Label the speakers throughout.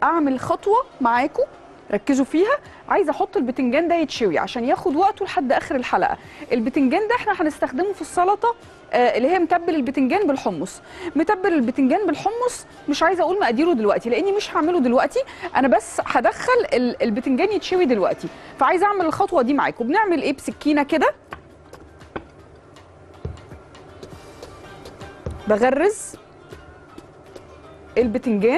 Speaker 1: اعمل خطوه معاكم ركزوا فيها عايزه احط البتنجان ده يتشوي عشان ياخد وقته لحد اخر الحلقه البتنجان ده احنا هنستخدمه في السلطه آه، اللي هي متبل البتنجان بالحمص متبل البتنجان بالحمص مش عايزه اقول مقاديره دلوقتي لاني مش هعمله دلوقتي انا بس هدخل ال- البتنجان يتشوي دلوقتي فعايزه اعمل الخطوه دي معاكم بنعمل ايه بسكينه كده بغرز البتنجان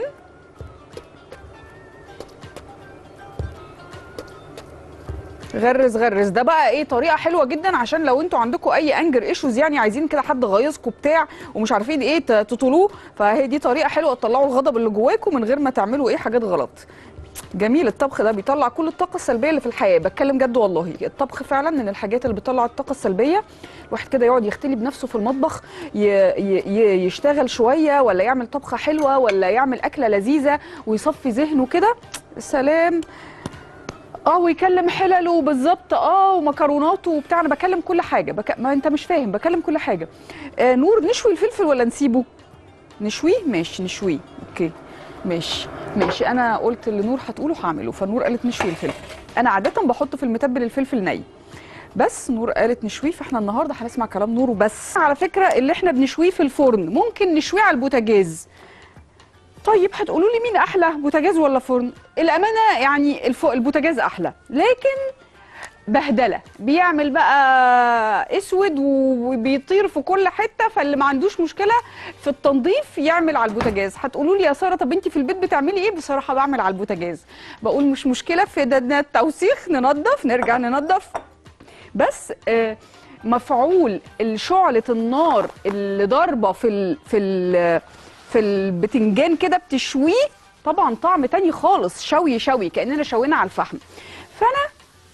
Speaker 1: غرز غرز ده بقى ايه طريقه حلوه جدا عشان لو انتوا عندكم اي انجر ايشوز يعني عايزين كده حد غيظكم بتاع ومش عارفين ايه ت- تطولوه فهي دي طريقه حلوه تطلعوا الغضب اللي جواكم من غير ما تعملوا ايه حاجات غلط جميل الطبخ ده بيطلع كل الطاقه السلبيه اللي في الحياه بتكلم جد والله الطبخ فعلا من الحاجات اللي بتطلع الطاقه السلبيه الواحد كده يقعد يختلي بنفسه في المطبخ ي... ي... ي... يشتغل شويه ولا يعمل طبخه حلوه ولا يعمل اكله لذيذه ويصفي ذهنه كده سلام اه ويكلم حلله بالظبط اه ومكروناته وبتاع انا بكلم كل حاجه بك... ما انت مش فاهم بكلم كل حاجه آه نور نشوي الفلفل ولا نسيبه نشويه ماشي نشويه اوكي ماشي ماشي انا قلت اللي نور هتقوله هعمله فنور قالت نشوي الفلفل انا عاده بحط في المتبل الفلفل ني بس نور قالت نشويه فاحنا النهارده هنسمع كلام نور وبس على فكره اللي احنا بنشويه في الفرن ممكن نشويه على البوتاجاز طيب هتقولوا لي مين احلى بوتاجاز ولا فرن الامانه يعني الف... البوتاجاز احلى لكن بهدله بيعمل بقى اسود وبيطير في كل حته فاللي ما عندوش مشكله في التنظيف يعمل على البوتاجاز هتقولوا لي يا ساره طب انت في البيت بتعملي ايه بصراحه بعمل على البوتاجاز بقول مش مشكله في ده التوسيخ ننظف نرجع ننظف بس آه مفعول شعله النار اللي ضاربه في ال في ال في البتنجان كده بتشويه طبعا طعم تاني خالص شوي شوي كاننا شوينا على الفحم فانا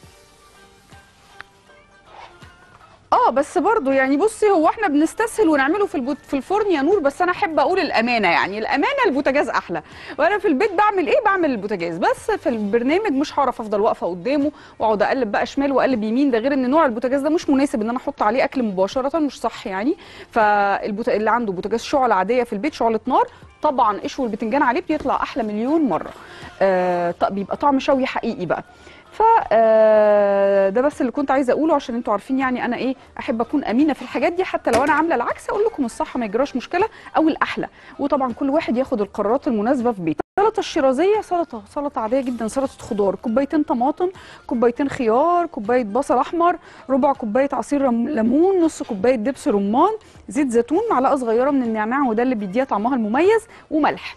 Speaker 1: اه بس برضو يعني بصي هو احنا بنستسهل ونعمله في البوت في الفرن يا نور بس انا احب اقول الامانه يعني الامانه البوتاجاز احلى وانا في البيت بعمل ايه بعمل البوتاجاز بس في البرنامج مش هعرف افضل واقفه قدامه واقعد اقلب بقى شمال واقلب يمين ده غير ان نوع البوتاجاز ده مش مناسب ان انا احط عليه اكل مباشره مش صح يعني فالبوت... اللي عنده بوتاجاز شعله عاديه في البيت شعله نار طبعا قشو البتنجان عليه بيطلع احلى مليون مره آه بيبقى طعم شوي حقيقي بقى ف ده بس اللي كنت عايزه اقوله عشان انتوا عارفين يعني انا ايه احب اكون امينه في الحاجات دي حتى لو انا عامله العكس اقول لكم الصح ما يجراش مشكله او الاحلى وطبعا كل واحد ياخد القرارات المناسبه في بيته السلطه الشيرازيه سلطه سلطه عاديه جدا سلطه خضار كوبايتين طماطم كوبايتين خيار كوبايه بصل احمر ربع كوبايه عصير ليمون نص كوبايه دبس رمان زيت زيتون معلقه صغيره من النعناع وده اللي بيديها طعمها المميز وملح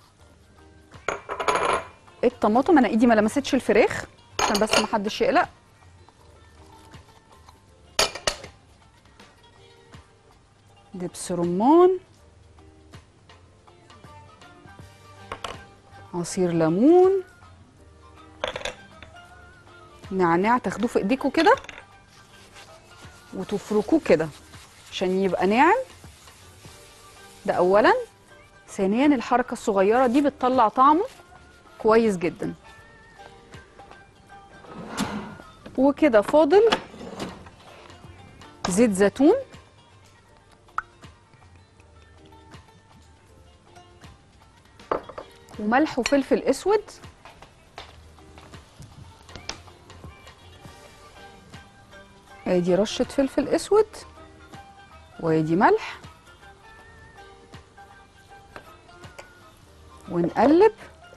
Speaker 1: الطماطم انا ايدي ما لمستش الفراخ عشان بس ما حدش يقلق دبس رمان عصير ليمون نعناع تاخدوه في ايديكوا كده وتفركوه كده عشان يبقى ناعم ده اولا ثانيا الحركه الصغيره دي بتطلع طعمه كويس جدا وكده فاضل زيت زيتون وملح وفلفل اسود ادي رشه فلفل اسود وادي ملح ونقلب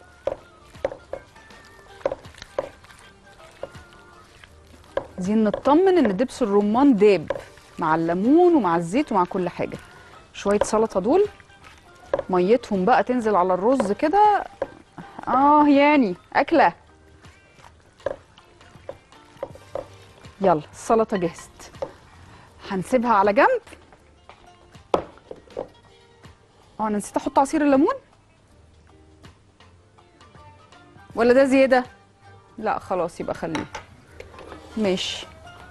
Speaker 1: عايزين نطمن ان دبس الرمان داب مع الليمون ومع الزيت ومع كل حاجه شويه سلطه دول ميتهم بقى تنزل على الرز كده اه يعني اكله يلا السلطه جهزت هنسيبها على جنب اه انا نسيت احط عصير الليمون ولا ده زياده لا خلاص يبقى خليه ماشي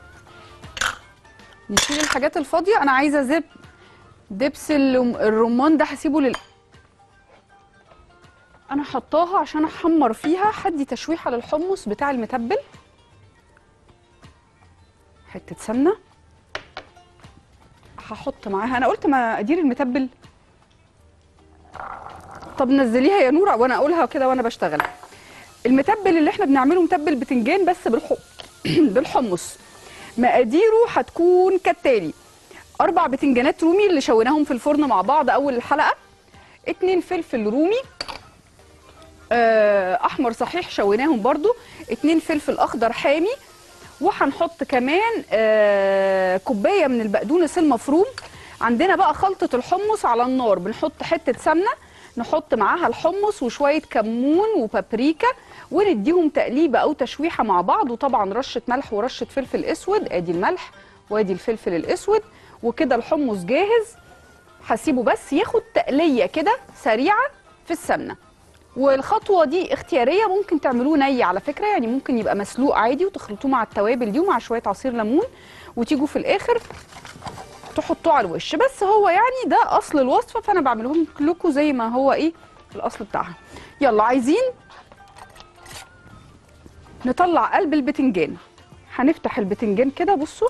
Speaker 1: نشيل الحاجات الفاضيه انا عايزه زب دبس الرمان ده هسيبه لل انا حطاها عشان احمر فيها هدي تشويحه للحمص بتاع المتبل حته سمنه هحط معاها انا قلت مقادير المتبل طب نزليها يا نوره وانا اقولها كده وانا بشتغل المتبل اللي احنا بنعمله متبل بتنجان بس بالحم بالحمص مقاديره هتكون كالتالي اربع بتنجانات رومي اللي شويناهم في الفرن مع بعض اول الحلقه اتنين فلفل رومي آه، احمر صحيح شويناهم برضو اتنين فلفل اخضر حامي وهنحط كمان آه، كوبايه من البقدونس المفروم عندنا بقى خلطه الحمص على النار بنحط حته سمنه نحط معاها الحمص وشويه كمون وبابريكا ونديهم تقليبه او تشويحه مع بعض وطبعا رشه ملح ورشه فلفل اسود ادي الملح وادي الفلفل الاسود وكده الحمص جاهز هسيبه بس ياخد تقليه كده سريعه في السمنه والخطوه دي اختياريه ممكن تعملوه ني على فكره يعني ممكن يبقى مسلوق عادي وتخلطوه مع التوابل دي ومع شويه عصير ليمون وتيجوا في الاخر تحطوه على الوش بس هو يعني ده اصل الوصفه فانا بعملهم لكم زي ما هو ايه الاصل بتاعها يلا عايزين نطلع قلب البتنجان هنفتح البتنجان كده بصوا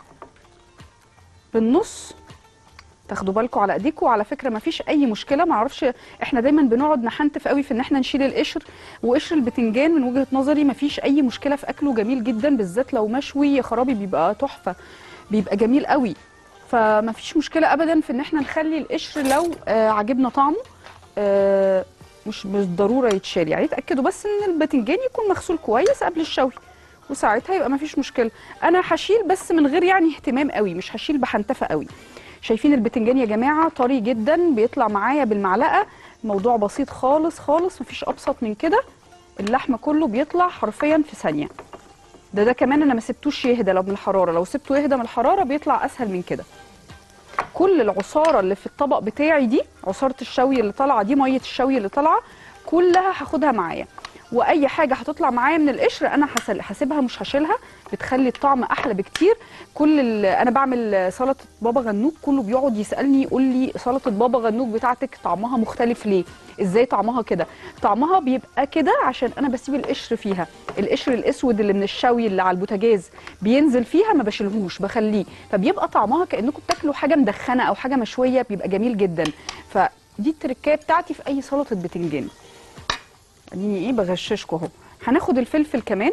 Speaker 1: بالنص تاخدوا بالكم على ايديكم وعلى فكره ما فيش اي مشكله ما اعرفش احنا دايما بنقعد نحنتف قوي في ان احنا نشيل القشر وقشر البتنجان من وجهه نظري ما فيش اي مشكله في اكله جميل جدا بالذات لو مشوي يا خرابي بيبقى تحفه بيبقى جميل قوي فما فيش مشكله ابدا في ان احنا نخلي القشر لو آه عجبنا طعمه آه مش بالضروره يتشال يعني اتاكدوا بس ان البتنجان يكون مغسول كويس قبل الشوي وساعتها يبقى ما فيش مشكله انا هشيل بس من غير يعني اهتمام قوي مش هشيل بحنتفه قوي شايفين البتنجان يا جماعه طري جدا بيطلع معايا بالمعلقه موضوع بسيط خالص خالص مفيش ابسط من كده اللحم كله بيطلع حرفيا في ثانيه ده ده كمان انا ما سبتوش يهدى لو من الحراره لو سبته يهدى من الحراره بيطلع اسهل من كده كل العصاره اللي في الطبق بتاعي دي عصاره الشوي اللي طالعه دي ميه الشوي اللي طالعه كلها هاخدها معايا واي حاجه هتطلع معايا من القشر انا هسل- هسيبها مش هشيلها بتخلي الطعم احلى بكتير كل ال- انا بعمل سلطه بابا غنوج كله بيقعد يسالني يقول لي سلطه بابا غنوج بتاعتك طعمها مختلف ليه ازاي طعمها كده طعمها بيبقى كده عشان انا بسيب القشر فيها القشر الاسود اللي من الشوي اللي على البوتاجاز بينزل فيها ما بشيلهوش بخليه فبيبقى طعمها كانكم بتاكلوا حاجه مدخنه او حاجه مشويه بيبقى جميل جدا فدي التركيه بتاعتي في اي سلطه بتنجان اديني ايه بغششكم اهو هناخد الفلفل كمان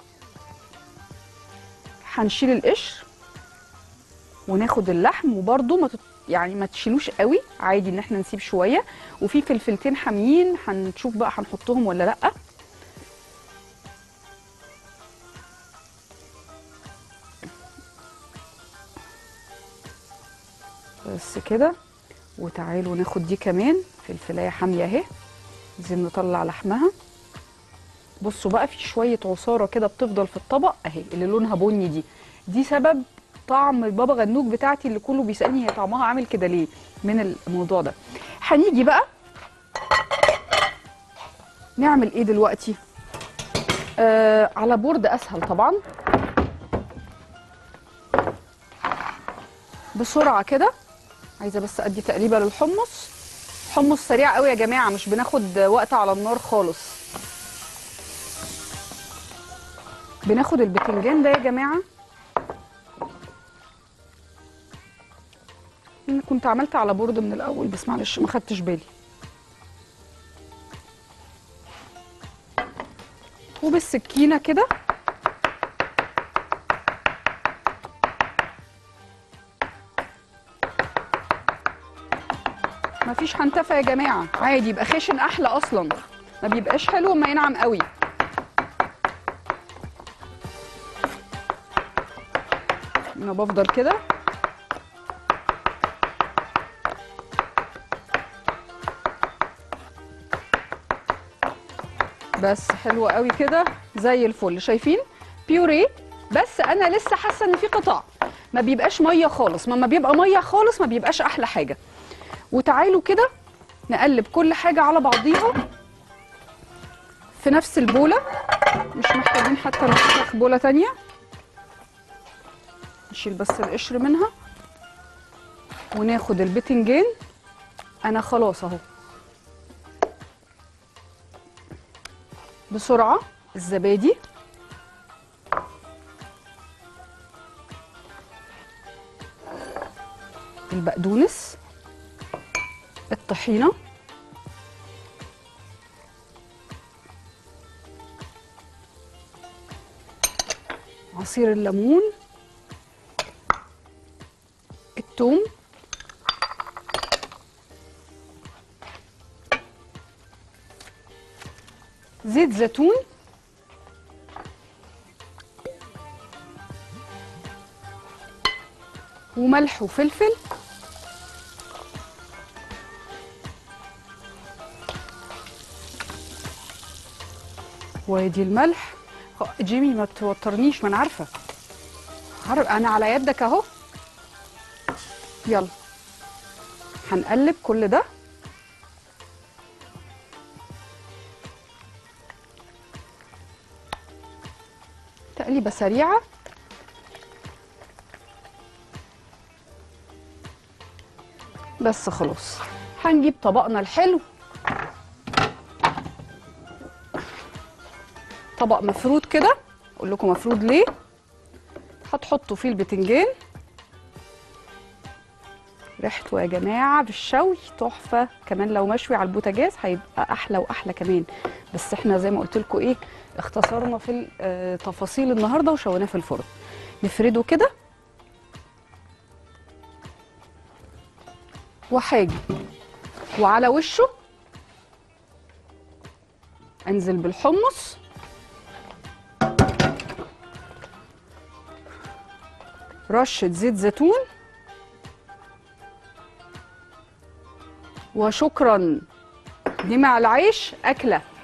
Speaker 1: هنشيل القشر وناخد اللحم وبرده ما تت... يعني ما تشيلوش قوي عادي ان احنا نسيب شويه وفي فلفلتين حاميين هنشوف بقى هنحطهم ولا لا بس كده وتعالوا ناخد دي كمان فلفلايه حاميه اهي عايزين نطلع لحمها بصوا بقى في شويه عصاره كده بتفضل في الطبق اهي اللي لونها بني دي دي سبب طعم البابا غنوج بتاعتي اللي كله بيسالني هي طعمها عامل كده ليه من الموضوع ده هنيجي بقى نعمل ايه دلوقتي آه على بورد اسهل طبعا بسرعه كده عايزه بس ادي تقليبه للحمص حمص سريع قوي يا جماعه مش بناخد وقت على النار خالص بناخد البتنجان ده يا جماعه انا كنت عملت على بورد من الاول بس معلش ما خدتش بالي وبالسكينه كده مفيش حنتفه يا جماعه عادي يبقى خشن احلى اصلا ما بيبقاش حلو اما ينعم قوي انا بفضل كده بس حلو قوي كده زي الفل شايفين بيوري بس انا لسه حاسه ان في قطع ما بيبقاش ميه خالص ما بيبقى ميه خالص ما بيبقاش احلى حاجه وتعالوا كده نقلب كل حاجه على بعضيها في نفس البوله مش محتاجين حتى نفسخ بوله تانية نشيل بس القشر منها وناخد البتنجان انا خلاص اهو بسرعه الزبادي البقدونس الطحينه عصير الليمون الثوم زيت زيتون وملح وفلفل وادي الملح خ- جيمي ما توترنيش ما انا عارفه عارف انا على يدك اهو يلا هنقلب كل ده تقليبه سريعه بس خلاص هنجيب طبقنا الحلو طبق مفرود كده اقول لكم مفرود ليه هتحطوا فيه البتنجان ريحته يا جماعه بالشوي تحفه كمان لو مشوي على البوتاجاز هيبقى احلى واحلى كمان بس احنا زي ما قلت لكم ايه اختصرنا في التفاصيل النهارده وشويناه في الفرن نفرده كده وهاجي وعلى وشه انزل بالحمص رشة زيت زيتون وشكرا دي مع العيش أكلة